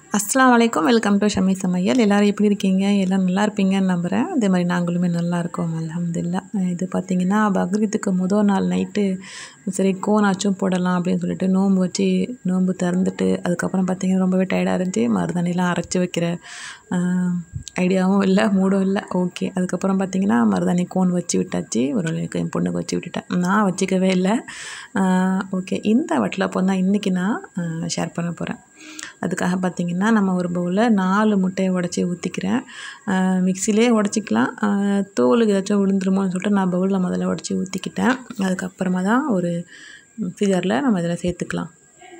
அஸ்ஸலாமு அலைக்கும் welcome to Shami சமையல் எல்லோரும் எப்படி இருக்கீங்க எல்லாம் நல்லா இருப்பீங்கன்னு நம்புகிறேன் அதே மாதிரி நாங்களுமே நல்லா இருக்கோம் அல்ஹம்துலில்லாஹ் இது பார்த்திங்கன்னா பக்ரீத்துக்கு முதல் நாள் நைட்டு சரி கோனாச்சும் போடலாம் அப்படின்னு சொல்லிட்டு நோன்பு வச்சு நோன்பு திறந்துட்டு அதுக்கப்புறம் பார்த்திங்கன்னா ரொம்பவே டயர்டாக இருந்துச்சு மருதாணிலாம் அரைச்சி வைக்கிற ஐடியாவும் இல்லை மூடும் இல்லை ஓகே அதுக்கப்புறம் பார்த்திங்கன்னா மருதாணி கோன் வச்சு விட்டாச்சு ஒரு வழிக்கு என் பொண்ணுக்கு வச்சு விட்டுட்டேன் நான் வச்சுக்கவே இல்லை ஓகே இந்த வட்டலப்போ தான் இன்றைக்கி நான் ஷேர் பண்ண போகிறேன் அதுக்காக பார்த்திங்கன்னா நம்ம ஒரு பவுலில் நாலு முட்டையை உடச்சி ஊற்றிக்கிறேன் மிக்சிலே உடச்சிக்கலாம் தோலுக்கு ஏதாச்சும் விழுந்துருமோன்னு சொல்லிட்டு நான் பவுலில் முதல்ல உடச்சி ஊற்றிக்கிட்டேன் அதுக்கப்புறமா தான் ஒரு மிக்சி ஜாரில் நம்ம இதில் சேர்த்துக்கலாம்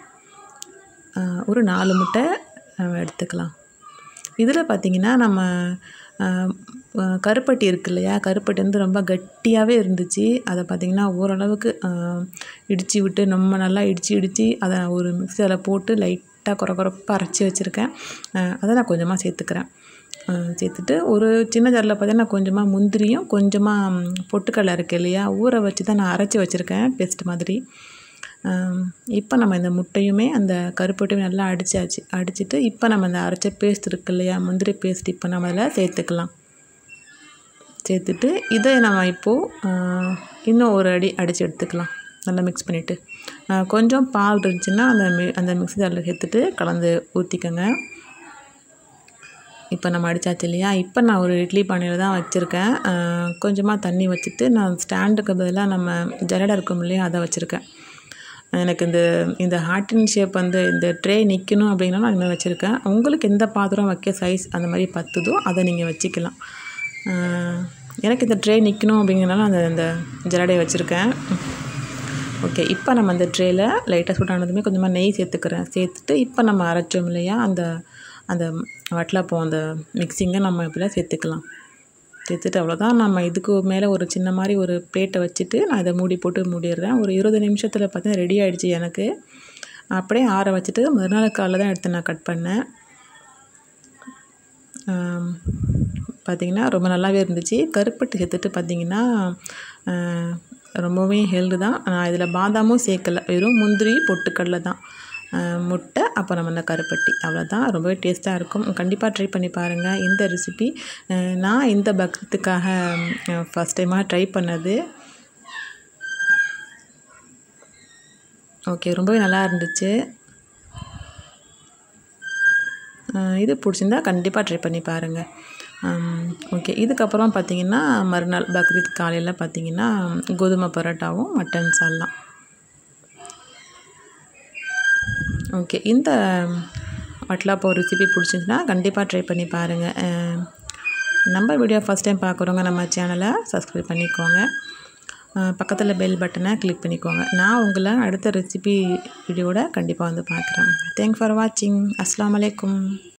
ஒரு நாலு முட்டை நம்ம எடுத்துக்கலாம் இதில் பார்த்திங்கன்னா நம்ம கருப்பட்டி இருக்கு இல்லையா கருப்பட்டி வந்து ரொம்ப கட்டியாகவே இருந்துச்சு அதை பார்த்திங்கன்னா ஓரளவுக்கு இடித்து விட்டு நம்ம நல்லா இடித்து இடித்து அதை ஒரு மிக்சியில் போட்டு லைட்டாக குறை குறைப்பாக அரைச்சி வச்சுருக்கேன் அதை நான் கொஞ்சமாக சேர்த்துக்கிறேன் சேர்த்துட்டு ஒரு சின்ன ஜாரில் பார்த்தீங்கன்னா கொஞ்சமாக முந்திரியும் கொஞ்சமாக பொட்டுக்கடலை இருக்குது இல்லையா ஊற வச்சு தான் நான் அரைச்சி வச்சுருக்கேன் பேஸ்ட் மாதிரி இப்போ நம்ம இந்த முட்டையுமே அந்த கருப்பட்டையும் நல்லா அடித்தாச்சு அடிச்சுட்டு இப்போ நம்ம இந்த அரைச்ச பேஸ்ட் இருக்கு இல்லையா முந்திரி பேஸ்ட் இப்போ நம்ம அதில் சேர்த்துக்கலாம் சேர்த்துட்டு இதை நம்ம இப்போது இன்னும் ஒரு அடி அடித்து எடுத்துக்கலாம் நல்லா மிக்ஸ் பண்ணிவிட்டு கொஞ்சம் பால் இருந்துச்சுன்னா அந்த மி அந்த மிக்ஸி ஜாரில் சேர்த்துட்டு கலந்து ஊற்றிக்கோங்க இப்போ நம்ம அடித்தாச்சு இல்லையா இப்போ நான் ஒரு இட்லி பானையில் தான் வச்சுருக்கேன் கொஞ்சமாக தண்ணி வச்சுட்டு நான் ஸ்டாண்டுக்கு பதிலாக நம்ம ஜலடை இருக்கும் இல்லையா அதை வச்சுருக்கேன் எனக்கு இந்த இந்த ஹார்ட்டின் ஷேப் வந்து இந்த ட்ரே நிற்கணும் அப்படின்னா நான் அதுமாதிரி வச்சுருக்கேன் உங்களுக்கு எந்த பாத்திரம் வைக்க சைஸ் அந்த மாதிரி பத்துதோ அதை நீங்கள் வச்சுக்கலாம் எனக்கு இந்த ட்ரே நிற்கணும் அப்படிங்கிறனால அந்த இந்த ஜலடையை வச்சுருக்கேன் ஓகே இப்போ நம்ம அந்த ட்ரேயில் லைட்டாக சூடானதுமே கொஞ்சமாக நெய் சேர்த்துக்கிறேன் சேர்த்துட்டு இப்போ நம்ம அரைச்சோம் இல்லையா அந்த அந்த வட்டலாப்போ அந்த மிக்சிங்கை நம்ம இதில் சேர்த்துக்கலாம் சேர்த்துட்டு அவ்வளோதான் நம்ம இதுக்கு மேலே ஒரு சின்ன மாதிரி ஒரு பிளேட்டை வச்சுட்டு நான் இதை மூடி போட்டு மூடிடுறேன் ஒரு இருபது நிமிஷத்தில் பார்த்தீங்கன்னா ரெடி ஆகிடுச்சு எனக்கு அப்படியே ஆற வச்சுட்டு மறுநாள் காலைல தான் எடுத்து நான் கட் பண்ணேன் பார்த்திங்கன்னா ரொம்ப நல்லாவே இருந்துச்சு கருப்பட்டு சேர்த்துட்டு பார்த்திங்கன்னா ரொம்பவே ஹெல்து தான் நான் இதில் பாதாமும் சேர்க்கலை வெறும் முந்திரி பொட்டுக்கடலை தான் முட்டை அப்புறம் அந்த கருப்பட்டி அவ்வளோதான் ரொம்பவே டேஸ்ட்டாக இருக்கும் கண்டிப்பாக ட்ரை பண்ணி பாருங்கள் இந்த ரெசிபி நான் இந்த பக்ரீத்துக்காக ஃபஸ்ட் டைமாக ட்ரை பண்ணது ஓகே ரொம்பவே நல்லா இருந்துச்சு இது பிடிச்சிருந்தா கண்டிப்பாக ட்ரை பண்ணி பாருங்கள் ஓகே இதுக்கப்புறம் பார்த்திங்கன்னா மறுநாள் பக்ரீத் காலையில் பார்த்திங்கன்னா கோதுமை பரோட்டாவும் மட்டன் சால்லாம் ஓகே இந்த வட்லாப்போ ரெசிபி பிடிச்சிருந்துச்சுன்னா கண்டிப்பாக ட்ரை பண்ணி பாருங்கள் நம்ம வீடியோ ஃபஸ்ட் டைம் பார்க்குறவங்க நம்ம சேனலை சப்ஸ்கிரைப் பண்ணிக்கோங்க பக்கத்தில் பெல் பட்டனை கிளிக் பண்ணிக்கோங்க நான் உங்களை அடுத்த ரெசிபி வீடியோட கண்டிப்பாக வந்து பார்க்குறேன் தேங்க் ஃபார் வாட்சிங் அஸ்லாம் வலைக்கும்